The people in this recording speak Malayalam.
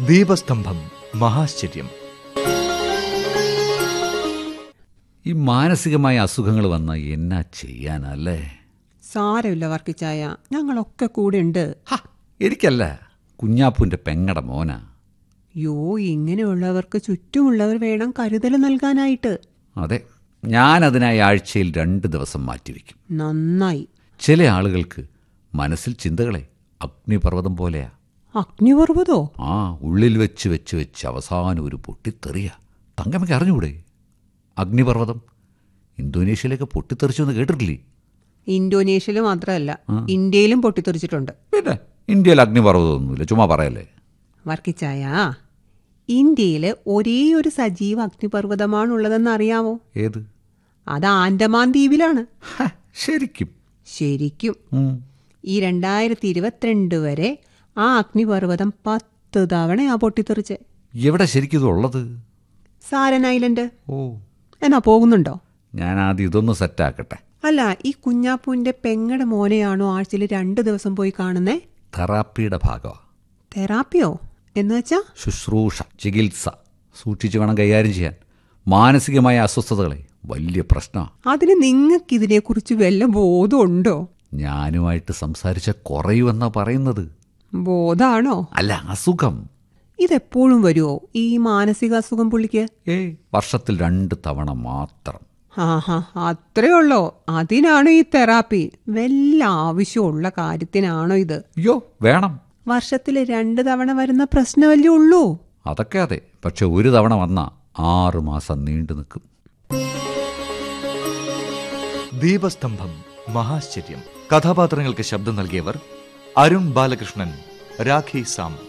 ദീപസ്തംഭം മഹാശ്ചര്യം ഈ മാനസികമായ അസുഖങ്ങൾ വന്ന എന്നാ ചെയ്യാനല്ലേ സാരമില്ല വർക്കിച്ചായ ഞങ്ങളൊക്കെ കൂടെ ഉണ്ട് ഹ, എനിക്കല്ല കുഞ്ഞാപ്പൂൻ്റെ പെങ്ങടെ മോനാ യോ ഇങ്ങനെയുള്ളവർക്ക് ചുറ്റുമുള്ളവർ വേണം കരുതൽ നൽകാനായിട്ട് അതെ ഞാനതിനായി ആഴ്ചയിൽ രണ്ട് ദിവസം മാറ്റിവെക്കും നന്നായി ചില ആളുകൾക്ക് മനസ്സിൽ ചിന്തകളെ അഗ്നിപർവ്വതം പോലെയാ അഗ്നിപർവ്വതോ ആ ഉള്ളിൽ വെച്ച് വെച്ച് വെച്ച് അവസാനം ഒരു പൊട്ടിത്തെറിയ തങ്കമ്മയ്ക്ക് അറിഞ്ഞുകൂടെ അഗ്നിപർവ്വതം ഇന്തോനേഷ്യയിലേക്ക് പൊട്ടിത്തെറിച്ചു എന്ന് കേട്ടിട്ടില്ലേ ഇന്തോനേഷ്യയിൽ മാത്രമല്ല ഇന്ത്യയിലും പൊട്ടിത്തെറിച്ചിട്ടുണ്ട് പിന്നെ ഇന്ത്യയിൽ അഗ്നിപർവ്വതമൊന്നുമില്ല ചുമ്മാ പറയല്ലേ വർക്കിച്ചായ ഇന്ത്യയില് ഒരേ ഒരു സജീവ അഗ്നിപർവ്വതമാണുള്ളതെന്ന് അറിയാമോ ഏത് അത് ആൻഡമാൻ ദ്വീപിലാണ് ഹ, ശരിക്കും ശരിക്കും ഉം. ഈ രണ്ടായിരത്തി ഇരുപത്തിരണ്ട് വരെ ആ അഗ്നിപർവ്വതം പത്ത് തവണയാ പൊട്ടിത്തെറിച്ച് എവിടെ ശരിക്കും ഇതുള്ളത് സാരൻ ഐലൻഡ് ഓ എന്നാ പോകുന്നുണ്ടോ ഞാൻ ആദ്യം ഇതൊന്ന് സെറ്റാക്കട്ടെ അല്ല ഈ കുഞ്ഞാപ്പൂന്റെ പെങ്ങടെ മോനെയാണോ ആഴ്ചയിൽ രണ്ട് ദിവസം പോയി കാണുന്നേ തെറാപ്പിയുടെ ഭാഗമാണ് തെറാപ്പിയോ എന്ന് വെച്ചാ ശുശ്രൂഷ ചികിത്സ സൂക്ഷിച്ച് വേണം കൈകാര്യം ചെയ്യാൻ മാനസികമായ അസ്വസ്ഥതകളെ വലിയ പ്രശ്നമാണ് അതിന് നിങ്ങൾക്ക് ഇതിനെക്കുറിച്ച് വല്ല ബോധമുണ്ടോ ഞാനുമായിട്ട് സംസാരിച്ച കുറയുമെന്നാ പറയുന്നത് ബോധാണോ അല്ല അസുഖം ഇതെപ്പോഴും വരുമോ ഈ മാനസിക അസുഖം പുള്ളിക്ക് ഏയ് വർഷത്തിൽ രണ്ട് തവണ മാത്രം ആഹാ അത്രേ ഉള്ളോ അതിനാണോ ഈ തെറാപ്പി വല്ല ആവശ്യമുള്ള കാര്യത്തിനാണോ ഇത് അയ്യോ വേണം വർഷത്തിൽ രണ്ട് തവണ വരുന്ന പ്രശ്നമല്ലേ ഉള്ളൂ അതൊക്കെ അതെ പക്ഷെ ഒരു തവണ വന്ന ആറു മാസം നീണ്ടു നിൽക്കും ദീപസ്തംഭം മഹാശ്ചര്യം കഥാപാത്രങ്ങൾക്ക് ശബ്ദം നൽകിയവർ അരുൺ ബാലകൃഷ്ണൻ രാഖി സാം